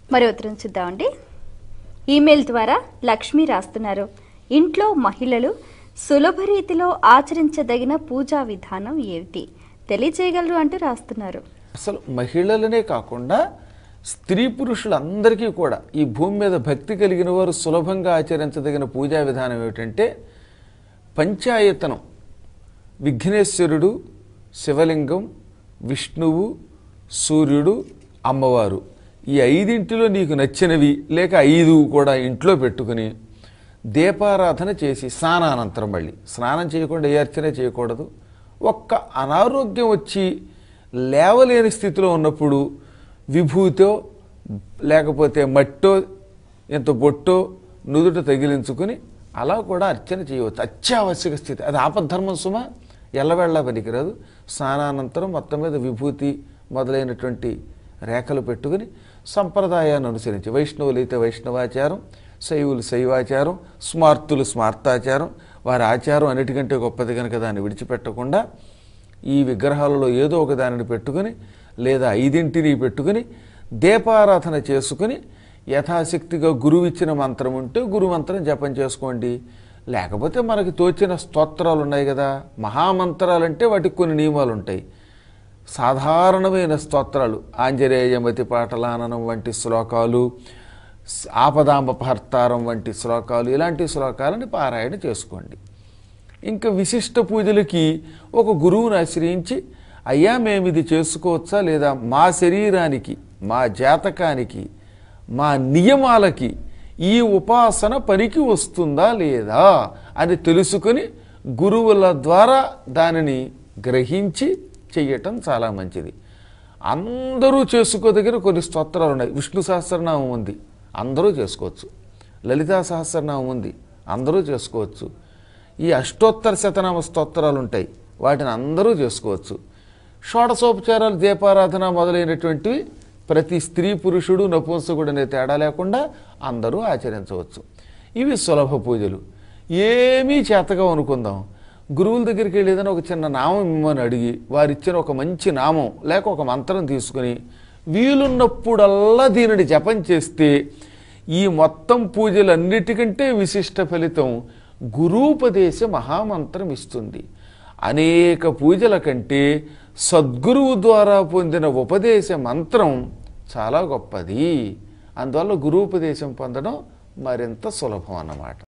మరి ఉత్తరం చూద్దామండి ఈమెయిల్ ద్వారా లక్ష్మి రాస్తున్నారు ఇంట్లో మహిళలు సులభ రీతిలో ఆచరించదగిన పూజా విధానం ఏమిటి తెలియజేయగలరు అంటూ రాస్తున్నారు అసలు మహిళలనే కాకుండా స్త్రీ పురుషులందరికీ కూడా ఈ భూమి మీద భక్తి కలిగిన వారు సులభంగా ఆచరించదగిన పూజా విధానం ఏమిటంటే పంచాయతనం విఘ్నేశ్వరుడు శివలింగం విష్ణువు సూర్యుడు అమ్మవారు ఈ ఐదింటిలో నీకు నచ్చినవి లేక ఐదు కూడా ఇంట్లో పెట్టుకుని దీపారాధన చేసి స్నానానంతరం మళ్ళీ స్నానం చేయకుండా ఏ అర్చన చేయకూడదు ఒక్క అనారోగ్యం వచ్చి లేవలేని స్థితిలో ఉన్నప్పుడు విభూతో లేకపోతే మట్టో ఇంత బొట్టో నుదుట తగిలించుకుని అలా కూడా అర్చన చేయవచ్చు అత్యావశ్యక స్థితి అది ఆపద్ధర్మం సుమ ఎల్లవేళ్ళ పనికిరాదు స్నానానంతరం మొత్తం మీద విభూతి మొదలైనటువంటి రేఖలు పెట్టుకుని సంప్రదాయాన్ని అనుసరించి వైష్ణవులు అయితే వైష్ణవాచారం శైవులు శైవాచారం స్మార్తులు స్మార్తాచారం వారి ఆచారం అన్నిటికంటే గొప్పది కనుక దాన్ని విడిచిపెట్టకుండా ఈ విగ్రహాలలో ఏదో ఒక దానిని పెట్టుకుని లేదా ఐదింటిని పెట్టుకుని దీపారాధన చేసుకుని యథాశక్తిగా గురువు ఇచ్చిన మంత్రం ఉంటే గురు మంత్రం జపం చేసుకోండి లేకపోతే మనకి తోచిన స్తోత్రాలు ఉన్నాయి కదా మహామంత్రాలంటే వాటికి కొన్ని నియమాలు ఉంటాయి సాధారణమైన స్తోత్రాలు ఆంజనేయమతి పాటలాననం వంటి శ్లోకాలు స్- ఆపదాంబపహర్తారం వంటి శ్లోకాలు ఇలాంటి శ్లోకాలని పారాయణ చేసుకోండి ఇంకా విశిష్ట పూజలకి ఒక గురువుని ఆశ్రయించి అయ్యా మేము ఇది చేసుకోవచ్చా లేదా మా శరీరానికి మా జాతకానికి మా నియమాలకి ఈ ఉపాసన పనికి వస్తుందా లేదా అని తెలుసుకొని గురువుల ద్వారా దానిని గ్రహించి చెయ్యటం చాలా మంచిది అందరూ చేసుకోదగిన కొన్ని స్తోత్రాలు ఉన్నాయి విష్ణు సహస్రనామం ఉంది అందరూ చేసుకోవచ్చు లలితా సహస్రనామం ఉంది అందరూ చేసుకోవచ్చు ఈ అష్టోత్తర శతనామ స్తోత్రాలు ఉంటాయి వాటిని అందరూ చేసుకోవచ్చు షోడశోపచారాలు దీపారాధన మొదలైనటువంటివి ప్రతి స్త్రీ పురుషుడు నపుంసకుడు అనే తేడా లేకుండా అందరూ ఆచరించవచ్చు ఇవి సులభ పూజలు ఏమీ చేతగా అనుకుందాం గురువుల దగ్గరికి వెళ్ళి ఏదైనా ఒక చిన్న నామం ఇమ్మని అడిగి వారిచ్చిన ఒక మంచి నామం లేక ఒక మంత్రం తీసుకుని వీలున్నప్పుడల్లా దీనిని జపం చేస్తే ఈ మొత్తం పూజలన్నిటికంటే విశిష్ట ఫలితం గురూపదేశ మహామంత్రం ఇస్తుంది అనేక పూజల కంటే సద్గురువు ద్వారా పొందిన ఉపదేశ మంత్రం చాలా గొప్పది అందువల్ల గురూపదేశం పొందడం మరింత సులభం అన్నమాట